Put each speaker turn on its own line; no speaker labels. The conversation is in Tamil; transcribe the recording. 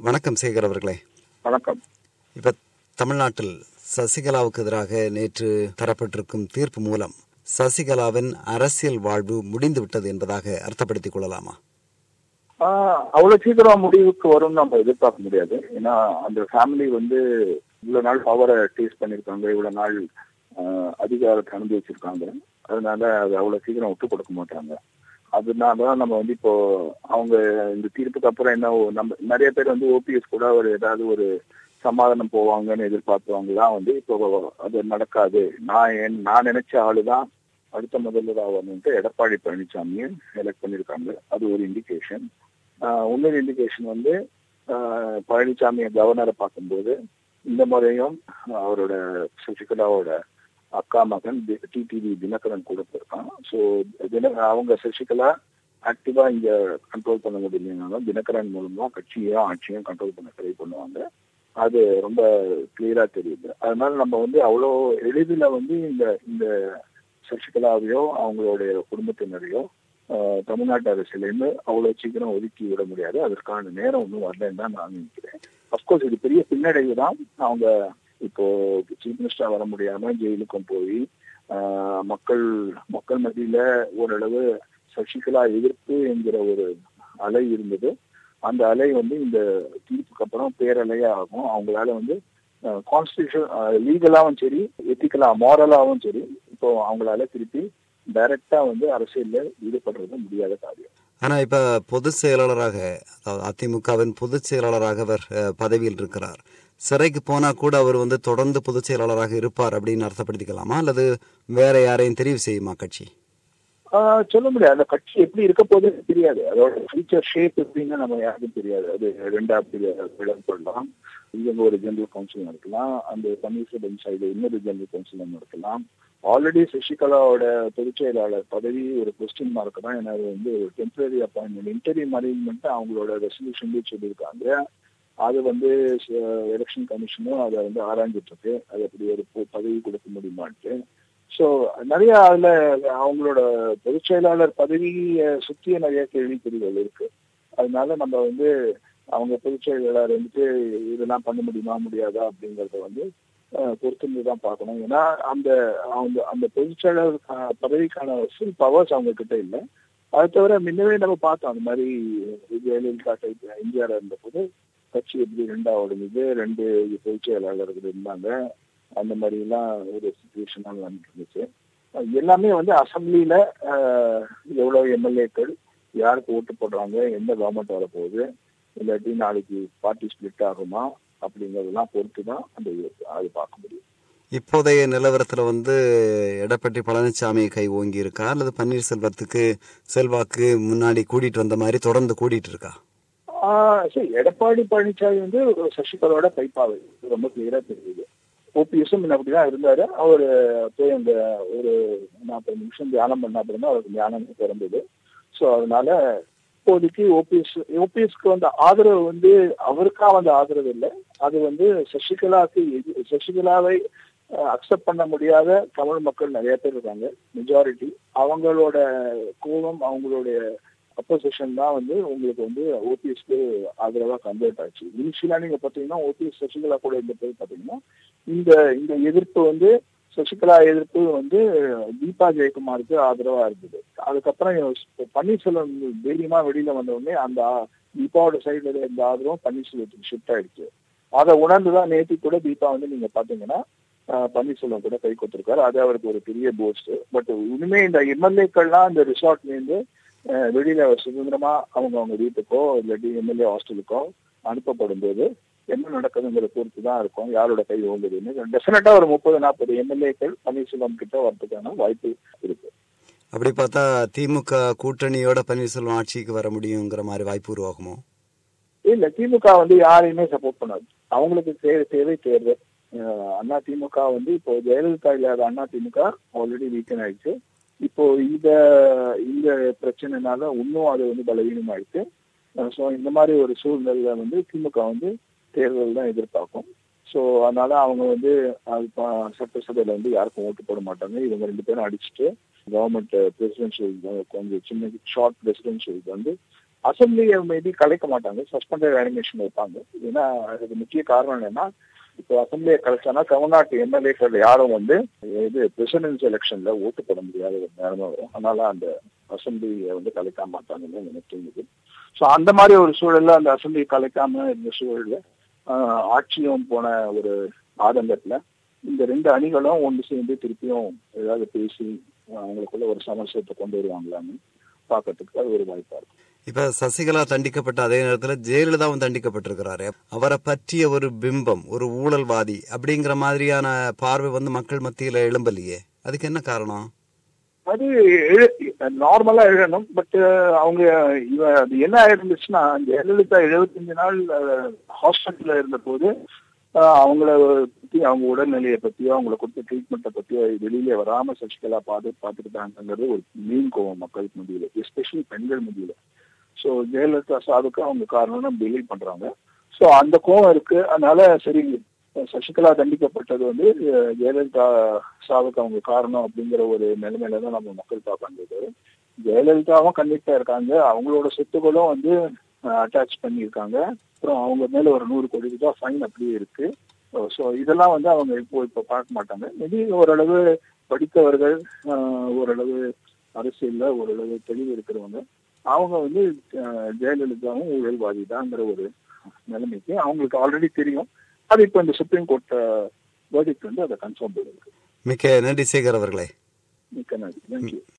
வணக்கம் சேகர் அவர்களே
வணக்கம்
இப்ப தமிழ்நாட்டில் சசிகலாவுக்கு எதிராக நேற்று தரப்பட்டிருக்கும் தீர்ப்பு மூலம் சசிகலாவின் அரசியல் வாழ்வு முடிந்து விட்டது என்பதாக அர்த்தப்படுத்திக் கொள்ளலாமா
ஆஹ் அவ்வளவு சீக்கிரம் முடிவுக்கு வரும்னு நம்ம எதிர்பார்க்க முடியாது ஏன்னா அந்த ஃபேமிலி வந்து இவ்வளவு நாள் பவரை டேஸ்ட் பண்ணிருக்காங்க இவ்வளவு நாள் ஆஹ் அதிகாரத்தை அனுபவிச்சிருக்காங்க அதனால அது அவ்வளவு சீக்கிரம் விட்டு கொடுக்க மாட்டாங்க அதனாலதான் நம்ம வந்து இப்போ அவங்க இந்த தீர்ப்புக்கு அப்புறம் என்ன ஓ- நம்ம நிறைய பேர் வந்து ஓபிஎஸ் கூட ஒரு ஏதாவது ஒரு சமாதானம் போவாங்கன்னு எதிர்பார்த்தவங்கலாம் வந்து இப்போ அது நடக்காது நான் என் நான் நினைச்ச ஆளுதான் அடுத்த முதல்வராக வரணுன்ட்டு எடப்பாடி பழனிசாமியை எலெக்ட் பண்ணியிருக்காங்க அது ஒரு இண்டிகேஷன் இன்னொரு இண்டிகேஷன் வந்து ஆஹ் பழனிசாமியை கவர்னரை பார்க்கும்போது இந்த முறையும் அவரோட சசிகலாவோட அக்கா மகன் டிடிவி தினகரன் கூட போயிருக்கான் ஸோ தின அவங்க சசிகலா ஆக்டிவா இங்க கண்ட்ரோல் பண்ண முடியலனாலும் தினகரன் மூலமா கட்சியையும் ஆட்சியும் கண்ட்ரோல் பண்ண ட்ரை பண்ணுவாங்க அது ரொம்ப கிளியரா தெரியுது அதனால நம்ம வந்து அவ்வளோ எளிதில் வந்து இந்த இந்த சசிகலாவையோ அவங்களுடைய குடும்பத்தினரையோ ஆஹ், தமிழ்நாட்டு அரசியலேருந்து அவ்வளவு சீக்கிரம் ஒதுக்கி விட முடியாது அதற்கான நேரம் ஒன்றும் வரலன்னு தான் நான் நினைக்கிறேன் அப்கோர்ஸ் இது பெரிய பின்னடைவு தான் அவங்க இப்போ சீஃப் மினிஸ்டரா வர முடியாம ஜெயிலுக்கும் போய் ஆஹ், மக்கள் மக்கள் மத்தியில ஓரளவு சசிகலா எதிர்ப்பு என்கிற ஒரு அலை இருந்தது அந்த அலை வந்து இந்த தீர்ப்புக்கு அப்புறம் பேரலையா ஆகும் அவங்களால வந்து கான்ஸ்டியூஷன் லீகலாவும் சரி எத்திக்கலா மாரலாவும் சரி இப்போ அவங்களால திருப்பி டைரக்டா வந்து அரசியல்ல ஈடுபடுறது முடியாத காரியம்
ஆனா இப்ப பொதுச் செயலாளராக அதாவது அதிமுகவின் பொதுச் செயலாளராக அவர் அஹ், பதவியில் இருக்கிறார் சிறைக்கு போனா கூட அவர் வந்து தொடர்ந்து பொதுச் செயலாளராக இருப்பார் அப்படின்னு அர்த்தப்படுத்திக்கலாமா அல்லது வேற யாரையும் தெரிவு செய்யுமா கட்சி
ஆஹ் சொல்ல முடியாது அந்த கட்சி எப்படி இருக்க போகுதுன்னு தெரியாது அதோட ஃபியூச்சர் ஷேப் எப்படின்னு நம்ம யாருக்கும் தெரியாது அது ரெண்டா விடப்படலாம் இவங்க ஒரு ஜெனரல் கவுன்சில் நடக்கலாம் அந்த பன்னீர்செல்வம் சைடு இன்னொரு ஜெனரல் கவுன்சில் நடக்கலாம் ஆல்ரெடி சசிகலாவோட பொதுச் செயலாளர் பதவி ஒரு கொஸ்டின் மார்க் தான் ஏன்னா அது வந்து ஒரு டெம்பரரி அப்பாயின்மெண்ட் இன்டர்வியூ அரேஞ்ச்மெண்ட் அவங்களோட ரெசல்யூஷன் சொல்லியிருக்காங்க அது வந்து எலெக்ஷன் கமிஷனும் அதை வந்து ஆராய்ஞ்சிட்டு இருக்கு அது அப்படி ஒரு பொ- பதவி கொடுக்க முடியுமான்ட்டு ஸோ நிறைய அதுல அவங்களோட பொதுச் செயலாளர் பதவியை சுற்றிய நிறைய கேள்விக்குறிகள் இருக்கு அதனால நம்ம வந்து அவங்க பொதுச் செயலாளர் வந்துட்டு இதெல்லாம் பண்ண முடியுமா முடியாதா அப்படிங்கறத வந்து அஹ், பொறுத்திருந்து தான் பார்க்கணும் ஏன்னா அந்த அந்த அந்த பொதுச் செயலாளர் அஹ், பதவிக்கான ஃபுல் பவர்ஸ் அவங்க கிட்ட இல்லை அது தவிர முன்னவே நம்ம பார்த்தோம் அந்த மாதிரி ஜெயலலிதா டைப் இந்தியாவில் இருந்தபோது கட்சி எப்படி ரெண்டா உடஞ்சது ரெண்டு பொதுச் செயலாளர்கள் இருந்தாங்க அந்த மாதிரி எல்லாம் ஒரு சுச்சுவேஷனாக வந்துட்டு இருந்துச்சு அஹ் எல்லாமே வந்து அசம்பிளியில எவ்வளவு எம்எல்ஏக்கள் யாருக்கு ஓட்டு போடுறாங்க எந்த கவர்மெண்ட் வரப்போகுது இல்லாட்டி நாளைக்கு பார்ட்டி ஸ்பிளிட் ஆகுமா அப்படிங்கறதெல்லாம் பொறுத்து தான் அந்த இது- அது பார்க்க முடியும்
இப்போதைய நிலவரத்துல வந்து எடப்பாடி பழனிசாமி கை ஓங்கி இருக்கா அல்லது பன்னீர்செல்வத்துக்கு செல்வாக்கு முன்னாடி கூட்டிட்டு வந்த மாதிரி தொடர்ந்து கூட்டிட்டு இருக்கா
ஆஹ் சரி எடப்பாடி பழனிசாமி வந்து ஒரு சசிகலாவோட கைப்பாவை இது ரொம்ப கிளியரா தெரியுது ஓபிஎஸும் முன்ன அப்படிதான் இருந்தாரு அவர் போய் அந்த ஒரு நாற்பது நிமிஷம் தியானம் பண்ண அப்புறம் தான் அவருக்கு தியானம் பிறந்தது ஸோ அதனால இப்போதைக்கு ஓபிஎஸ் ஓபிஎஸ்க்கு வந்த ஆதரவு வந்து அவருக்கா வந்த ஆதரவு இல்லை அது வந்து சசிகலாவுக்கு எதி- சசிகலாவை அக்செப்ட் பண்ண முடியாத தமிழ் மக்கள் நிறைய பேர் இருக்காங்க மெஜாரிட்டி அவங்களோட கோபம் அவங்களுடைய அப்போசிஷன் தான் வந்து உங்களுக்கு வந்து ஓபிஎஸ்க்கு ஆதரவா கன்வெர்ட் ஆச்சு இனிஷியலா நீங்க பாத்தீங்கன்னா ஓபிஎஸ் சசிகலா கூட இருந்த போது பாத்தீங்கன்னா இந்த இந்த எதிர்ப்பு வந்து சசிகலா எதிர்ப்பு வந்து தீபா ஜெயக்குமாருக்கு ஆதரவா இருந்தது அதுக்கப்புறம் இவ- பன்னீர்செல்வம் தைரியமா வெளியில வந்த உடனே அந்த ஆ- தீபாவோட சைடுல இருந்த ஆதரவும் பன்னீர்செல்வத்துக்கு ஷிஃப்ட் ஆயிடுச்சு அதை உணர்ந்துதான் நேத்தி கூட தீபா வந்து நீங்க பாத்தீங்கன்னா ஆஹ், பன்னீர்செல்வம் கூட கை கொடுத்திருக்காரு அது அவருக்கு ஒரு பெரிய போஸ்ட் பட் இனிமே இந்த எம்எல்ஏக்கள்லாம் இந்த ரிசார்ட்ல இருந்து அஹ் வெளியில சுதந்திரமா அவங்க அவங்க வீட்டுக்கோ இல்லாட்டி எம்எல்ஏ ஹாஸ்டலுக்கோ அனுப்பப்படும் போது என்ன நடக்குதுங்கிற பொறுத்து தான் இருக்கும் யாரோட கை ஓங்குதுன்னு டெஃபினட்டா ஒரு முப்பது நாற்பது எம்எல்ஏக்கள் பன்னீர்செல்வம் கிட்ட வரதுக்கான வாய்ப்பு இருக்கு
அப்படி பார்த்தா திமுக கூட்டணியோட பன்னீர்செல்வம் ஆட்சிக்கு வர முடியுங்கிற மாதிரி வாய்ப்பு உருவாகுமோ
இல்ல திமுக வந்து யாரையுமே சப்போர்ட் பண்ணாது அவங்களுக்கு தேவை தேவை தேர்தல் அஹ் அண்ணா திமுக வந்து இப்போ ஜெயலலிதா இல்லாத அண்ணா திமுக ஆல்ரெடி வீக்கன் ஆயிடுச்சு இப்போ இந்த இந்த பிரச்சனைனால இன்னும் அது வந்து பலவீனமாயிடுச்சு ஸோ இந்த மாதிரி ஒரு சூழ்நிலையில வந்து திமுக வந்து தேர்தல் தான் எதிர்பார்க்கும் ஸோ அதனால அவங்க வந்து அது ப- சட்டசபையில வந்து யாருக்கும் ஓட்டு போட மாட்டாங்க இவங்க ரெண்டு பேரும் அடிச்சுட்டு கவர்மெண்ட் பிரசிடென்ஷியல் கொஞ்சம் சின்ன ஷார்ட் பிரசிடென்ஷியல் வந்து அசம்பிளியை மேபி கலைக்க மாட்டாங்க சஸ்பெண்டட் அனிமேஷன் வைப்பாங்க ஏன்னா அதுக்கு முக்கிய காரணம் என்னன்னா இப்போ அசம்பிளியை கலைச்சானா தமிழ்நாட்டு எம்எல்ஏக்கள் யாரும் வந்து இது பிரசிடென்ஸ் எலெக்ஷன்ல ஓட்டு போட முடியாத ஒரு நேரமா வரும் அதனால அந்த அசம்பிளியை வந்து கலைக்க மாட்டாங்கன்னு எனக்கு தோணுது ஸோ அந்த மாதிரி ஒரு சூழல்ல அந்த அசம்பிளி கலைக்காம இருந்த சூழல்ல ஆஹ், ஆட்சியும் போன ஒரு ஆதங்கத்துல இந்த ரெண்டு அணிகளும் ஒன்று சேர்ந்து திருப்பியும் ஏதாவது பேசி அவங்களுக்குள்ள ஒரு சமரசத்தை கொண்டு வருவாங்களான்னு பார்க்கறதுக்கு அது ஒரு வாய்ப்பா இருக்கும்
இப்ப சசிகலா தண்டிக்கப்பட்ட அதே நேரத்துல ஜெயலலிதாவும் தண்டிக்கப்பட்டிருக்கிறாரு அவரை பற்றிய ஒரு பிம்பம் ஒரு ஊழல்வாதி அப்படிங்கிற மாதிரியான பார்வை வந்து மக்கள் மத்தியில எழும்பலையே அதுக்கு என்ன காரணம்
அது நார்மலா எழுதணும் பட் அவங்க இவ அது என்ன ஆயிருந்துச்சுன்னா ஜெயலலிதா எழுபத்தஞ்சு நாள் ஹாஸ்பிட்டல்ல இருந்த போது அஹ், அவங்கள பத்தி அவங்க உடல்நிலையை பத்தியோ அவங்கள கொடுத்த ட்ரீட்மெண்ட்டை பத்தியோ வெளியில வராம சசிகலா பார்த்து பார்த்துக்கிட்டாங்கிறது ஒரு மீன் கோவம் மக்களுக்கு முடியல எஸ்பெஷலி பெண்கள் முடியல ஸோ ஜெயலலிதா சாவுக்கு அவங்க காரணம்னு பிலீவ் பண்றாங்க ஸோ அந்த கோவம் இருக்கு அதனால சரி சசிகலா தண்டிக்கப்பட்டது வந்து அஹ், ஜெயலலிதா சாவுக்கு அவங்க காரணம் அப்படிங்கிற ஒரு நிலைமையில தான் நம்ம மக்கள் பார்க்கறது ஜெயலலிதாவும் கன்விக்டா இருக்காங்க அவங்களோட சொத்துக்களும் வந்து அட்டாச் பண்ணியிருக்காங்க அப்புறம் அவங்க மேல ஒரு நூறு கோடி ரூபாய் ஃபைன் அப்படியே இருக்கு ஸோ இதெல்லாம் வந்து அவங்க இப்போ இப்போ பார்க்க மாட்டாங்க மேபி ஓரளவு படித்தவர்கள் ஆஹ், ஓரளவு அரசியல்ல ஓரளவு தெளிவு இருக்கிறவங்க அவங்க வந்து ஆஹ், ஜெயலலிதாவும் ஊழல்வாதி தாங்கிற ஒரு நிலைமைக்கு அவங்களுக்கு ஆல்ரெடி தெரியும் அது இப்போ இந்த சுப்ரீம் கோர்ட் வேர்டிக்ட் வந்து அதை கன்ஃபார்ம் பண்ணிருக்கு
மிக்க நன்றி சேகர் அவர்களே
மிக்க நன்றி தேங்க்யூ